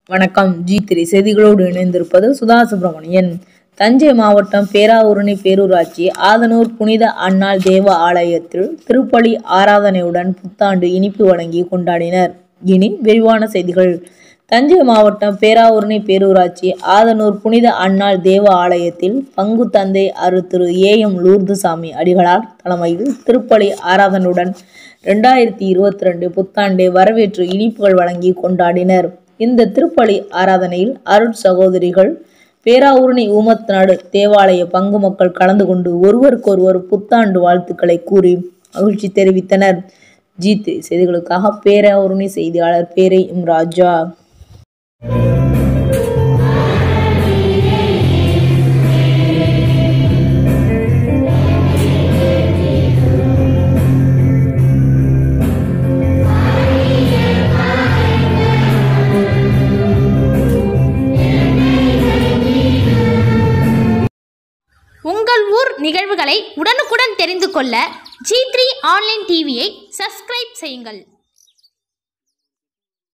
வணக்கம் G three செய்திகளோடு இணைந்திருப்பது சுதா சுப்பிரமணியன் தஞ்சை மாவட்டம் பேராவூரணி பேரூராட்சி ஆதனூர் புனித அன்னாள் தேவ ஆலயத்தில் திருப்பலி ஆராதனையுடன் புத்தாண்டு இனிப்பு வழங்கி கொண்டாடினர் இனி விரிவான செய்திகள் தஞ்சை மாவட்டம் பேராவூரணி பேரூராட்சி ஆதனூர் புனித அன்னாள் தேவ ஆலயத்தில் பங்கு தந்தை அரு திரு ஏ எம் லூர்துசாமி அடிகளார் தலைமையில் திருப்பலி ஆராதனையுடன் ரெண்டாயிரத்தி இருபத்தி ரெண்டு புத்தாண்டை வரவேற்று இனிப்புகள் வழங்கி கொண்டாடினர் இந்த திருப்பலி ஆராதனையில் அருட் சகோதரிகள் பேராவூரணி ஊமத் நாடு தேவாலய பங்கு மக்கள் கலந்து கொண்டு ஒருவருக்கொருவர் புத்தாண்டு வாழ்த்துக்களை கூறி மகிழ்ச்சி தெரிவித்தனர் ஜீத் செய்திகளுக்காக பேராவூரணி செய்தியாளர் பேரை இம்ராஜா உங்கள் ஊர் நிகழ்வுகளை உடனுக்குடன் தெரிந்து கொள்ள ஜி த்ரீ ஆன்லைன் டிவியை சப்ஸ்கிரைப் செய்யுங்கள்